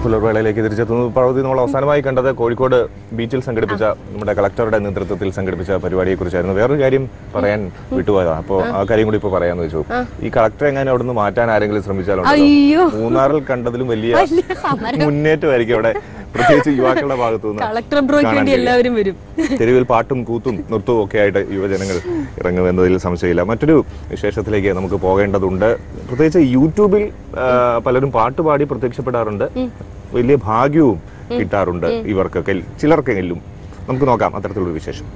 പുലർവേളയിലേക്ക് തിരിച്ചെത്തുന്നു പാർവതി നമ്മൾ അവസാനമായി കണ്ടത് കോഴിക്കോട് ബീച്ചിൽ സംഘടിപ്പിച്ച നമ്മുടെ കളക്ടറുടെ നേതൃത്വത്തിൽ സംഘടിപ്പിച്ച പരിപാടിയെ കുറിച്ചായിരുന്നു വേറൊരു കാര്യം പറയാൻ വിട്ടുപോയതാ അപ്പോൾ ആ കാര്യം കൂടി ഇപ്പൊ പറയാന്ന് വെച്ചു ഈ കളക്ടറെ എങ്ങനെ അവിടെ നിന്ന് മാറ്റാൻ ആരെങ്കിലും ശ്രമിച്ചാലുണ്ടോ അയ്യോ. മൂന്നാറിൽ കണ്ടതിലും വലിയ വലിയ സമരം. മുന്നേറ്റമായിരിക്കും അവിടെ പ്രത്യേകിച്ച് യുവാക്കളുടെ ഭാഗത്തു നിന്ന് കളക്ടർ ബ്രോയ്ക്ക് കാണാൻ വേണ്ടി കഴിയുക. എല്ലാവരും വരും തെരുവിൽ പാട്ടും കൂത്തും നൃത്തവും ഒക്കെ ആയിട്ട് യുവജനങ്ങൾ ഇറങ്ങുമെന്നതിൽ സംശയമില്ല മറ്റൊരു വിശേഷത്തിലേക്ക് നമുക്ക് പോകേണ്ടതുണ്ട് പ്രത്യേകിച്ച് യൂട്യൂബിൽ ആ, പലരും പാട്ട് പാടി പ്രത്യക്ഷപ്പെടാറുണ്ട് വലിയ ഭാഗ്യവും കിട്ടാറുണ്ട് ഇവർക്കൊക്കെ ചിലർക്കെങ്കിലും നമുക്ക് നോക്കാം അത്തരത്തിലുള്ള വിശേഷം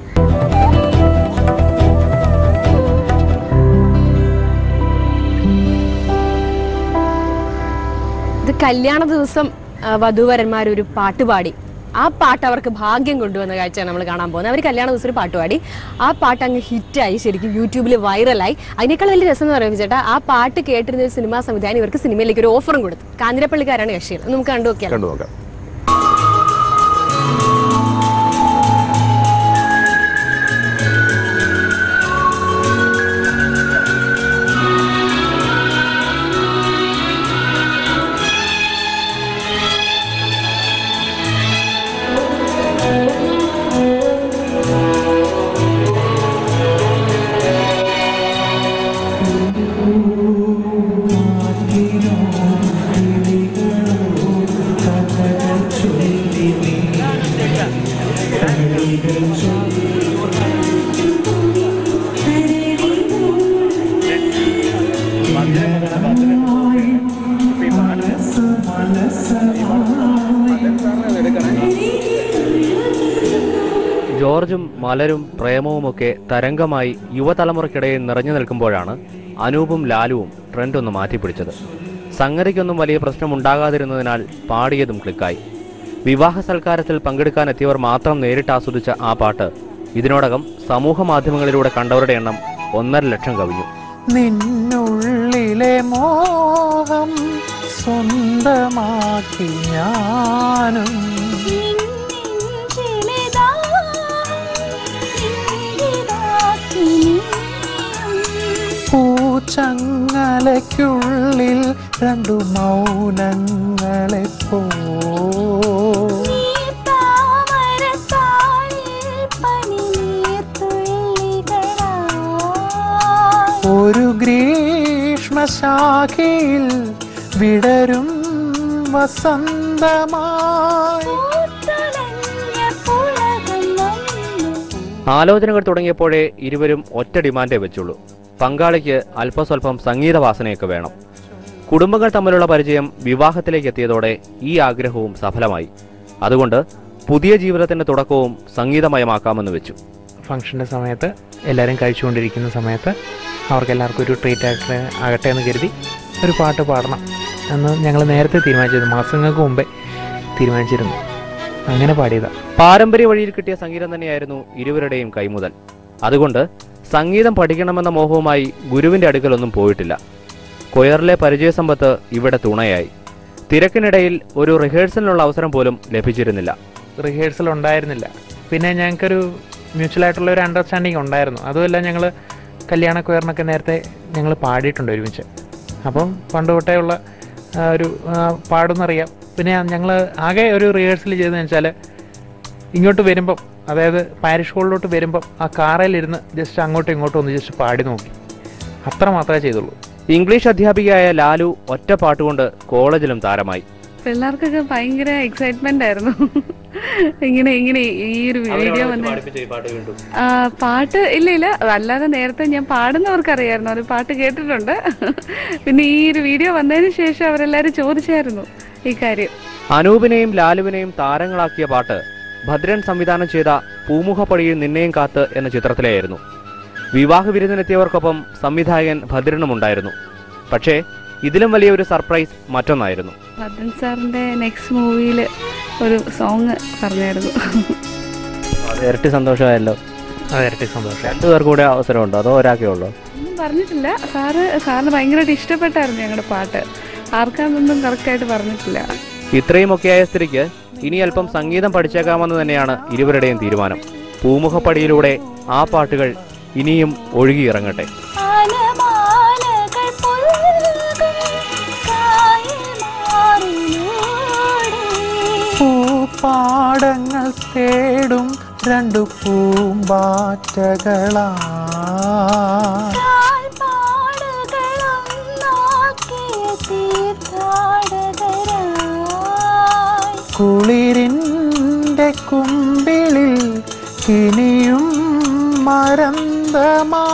ഇത് കല്യാണ ദിവസം ആ, വധൂവരന്മാർ ഒരു പാട്ട് പാടി ആ പാട്ട് അവർക്ക് ഭാഗ്യം കൊണ്ടുവന്ന കാഴ്ചയാണ് നമ്മൾ കാണാൻ പോകുന്നത് അവർ കല്യാണ ദിവസം ഒരു പാട്ട് പാടി ആ പാട്ട് അങ്ങ് ഹിറ്റായി ശരിക്കും യൂട്യൂബിൽ വൈറലായി അതിനേക്കാൾ വലിയ രസം എന്ന് പറയുന്നത് ചേട്ടാ ആ പാട്ട് കേട്ടിരുന്ന ഒരു സിനിമാ സംവിധാനം ഇവർക്ക് സിനിമയിലേക്ക് ഒരു ഓഫറും കൊടുത്തു കാഞ്ഞിരപ്പള്ളിക്കാരാണ് കക്ഷികൾ അത് നമുക്ക് കണ്ടു നോക്കിയാൽ കണ്ടു നോക്കാം ജോർജും മലരും പ്രേമവുമൊക്കെ തരംഗമായി യുവതലമുറയ്ക്കിടയിൽ നിറഞ്ഞു നിൽക്കുമ്പോഴാണ് അനൂപും ലാലുവും ട്രെൻഡ് ഒന്ന് മാറ്റിപ്പിടിച്ചത് സംഗതിക്കൊന്നും വലിയ പ്രശ്നമുണ്ടാകാതിരുന്നതിനാൽ പാടിയതും ക്ലിക്കായി വിവാഹ സൽക്കാരത്തിൽ പങ്കെടുക്കാനെത്തിയവർ മാത്രം നേരിട്ട് ആസ്വദിച്ച ആ പാട്ട് ഇതിനോടകം സമൂഹ മാധ്യമങ്ങളിലൂടെ കണ്ടവരുടെ എണ്ണം ഒന്നര ലക്ഷം കവിഞ്ഞു നിന്നുള്ളിലെ മോഹം സ്വന്തമാക്കി ഞാനും പൂച്ചങ്ങലയ്ക്കുള്ളിൽ രണ്ടു മൗനങ്ങളെ പോ ഒരു ഗ്രീഷ്മശാഖയിൽ വിടരും വസന്തമായി ആലോചനകൾ തുടങ്ങിയപ്പോഴേ ഇരുവരും ഒറ്റ ഡിമാൻഡേ വെച്ചുള്ളൂ പങ്കാളിക്ക് അല്പസ്വല്പം സംഗീത വാസനയൊക്കെ വേണം കുടുംബങ്ങൾ തമ്മിലുള്ള പരിചയം വിവാഹത്തിലേക്ക് എത്തിയതോടെ ഈ ആഗ്രഹവും സഫലമായി അതുകൊണ്ട് പുതിയ ജീവിതത്തിന്റെ തുടക്കവും സംഗീതമയമാക്കാമെന്ന് വെച്ചു ഫംഗ്ഷൻ്റെ സമയത്ത് എല്ലാവരും കഴിച്ചുകൊണ്ടിരിക്കുന്ന സമയത്ത് അവർക്ക് എല്ലാവർക്കും ഒരു ട്രീറ്റ് ആകട്ടെ ആകട്ടെ എന്ന് കരുതി ഒരു പാട്ട് പാടണം എന്ന് ഞങ്ങൾ നേരത്തെ തീരുമാനിച്ചിരുന്നു മാസങ്ങൾക്ക് മുമ്പേ തീരുമാനിച്ചിരുന്നു അങ്ങനെ പാടിയതാണ് പാരമ്പര്യ വഴിയിൽ കിട്ടിയ സംഗീതം തന്നെയായിരുന്നു ഇരുവരുടെയും കൈമുതൽ അതുകൊണ്ട് സംഗീതം പഠിക്കണമെന്ന മോഹവുമായി ഗുരുവിന്റെ അടുക്കലൊന്നും പോയിട്ടില്ല കൊയറിലെ പരിചയസമ്പത്ത് ഇവിടെ തുണയായി തിരക്കിനിടയിൽ ഒരു റിഹേഴ്സലിനുള്ള അവസരം പോലും ലഭിച്ചിരുന്നില്ല റിഹേഴ്സൽ ഉണ്ടായിരുന്നില്ല പിന്നെ ഞങ്ങൾക്കൊരു മ്യൂച്വൽ ആയിട്ടുള്ള ഒരു അണ്ടർസ്റ്റാൻഡിങ് ഉണ്ടായിരുന്നു അതുമല്ല ഞങ്ങൾ കല്യാണ കൊയറിനൊക്കെ നേരത്തെ ഞങ്ങൾ പാടിയിട്ടുണ്ട് ഒരുമിച്ച് അപ്പം പണ്ട് തൊട്ടേ ഉള്ള ആ, ഒരു ആ, പാടുന്നറിയാം പിന്നെ ഞങ്ങൾ ആകെ ഒരു റിഹേഴ്സൽ ചെയ്തതെന്ന് വെച്ചാൽ ഇങ്ങോട്ട് വരുമ്പം അതായത് പാരിഷ് ഹോളിലോട്ട് വരുമ്പം ആ കാറിലിരുന്ന് ജസ്റ്റ് അങ്ങോട്ടും ഇങ്ങോട്ടും ഒന്ന് ജസ്റ്റ് പാടി നോക്കി അത്ര മാത്രമേ ചെയ്തുള്ളൂ ഇംഗ്ലീഷ് അധ്യാപികയായ ലാലു ഒറ്റ പാട്ടുകൊണ്ട് കോളേജിലും താരമായി പിള്ളേർക്കൊക്കെ ഭയങ്കര എക്സൈറ്റ്മെന്റ് ആയിരുന്നു ഇങ്ങനെ ഇങ്ങനെ ഈ ഒരു വീഡിയോ വന്ന് ആ, പാട്ട് ഇല്ല ഇല്ല അല്ലാതെ നേരത്തെ ഞാൻ പാടുന്നവർക്ക് അറിയായിരുന്നു ഒരു പാട്ട് കേട്ടിട്ടുണ്ട് പിന്നെ ഈ ഒരു വീഡിയോ വന്നതിന് ശേഷം അവരെല്ലാരും ചോദിച്ചായിരുന്നു ഈ കാര്യം അനൂപിനെയും ലാലുവിനെയും താരങ്ങളാക്കിയ പാട്ട് ഭദ്രൻ സംവിധാനം ചെയ്ത പൂമുഖപ്പടിയിൽ നിന്നെയും കാത്ത് എന്ന ചിത്രത്തിലെയായിരുന്നു വിവാഹ വിരുന്നിനെത്തിയവർക്കൊപ്പം സംവിധായകൻ ഭദ്രനും ഉണ്ടായിരുന്നു പക്ഷേ ഇതിലും വലിയ ഒരു സർപ്രൈസ് മറ്റൊന്നായിരുന്നു ഭദ്രൻ സാറിന്റെ നെക്സ്റ്റ് മൂവിയിൽ ഒരു സോങ് പറഞ്ഞായിരുന്നു അത് ഇരട്ടി സന്തോഷമായല്ലോ അത് ഇരട്ടി സന്തോഷം രണ്ടു പേർക്ക് കൂടെ അവസരമുണ്ടോ അതോ ഒരാൾക്കേ ഉള്ളോ ഒന്നും പറഞ്ഞിട്ടില്ല സാറ് സാറിന് ഭയങ്കരമായിട്ട് ഇഷ്ടപ്പെട്ടായിരുന്നു ഞങ്ങളുടെ പാട്ട് ആർക്കാന്നൊന്നും കറക്റ്റായിട്ട് പറഞ്ഞിട്ടില്ല ഇത്രയുമൊക്കെയായ സ്ഥിതിക്ക് ഇനി അല്പം സംഗീതം പഠിച്ചേക്കാമെന്ന് തന്നെയാണ് ഇരുവരുടെയും തീരുമാനം പൂമുഖപ്പടിയിലൂടെ ആ പാട്ടുകൾ ഇനിയും ഒഴുകിയിറങ്ങട്ടെ ആലമാലകൾ പുൽകും കായൽ മാറിലൂടെ പാടങ്ങൾ തേടും രണ്ടു പൂമ്പാറ്റകളാ കുളിരിൻ്റെ കുമ്പിളിൽ കിനിയും മരന്തമാ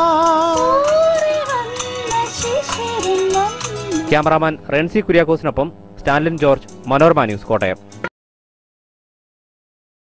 ക്യാമറാമാൻ റെൻസി കുര്യാക്കോസിനൊപ്പം സ്റ്റാൻലിൻ ജോർജ് മനോരമ ന്യൂസ് കോട്ടയം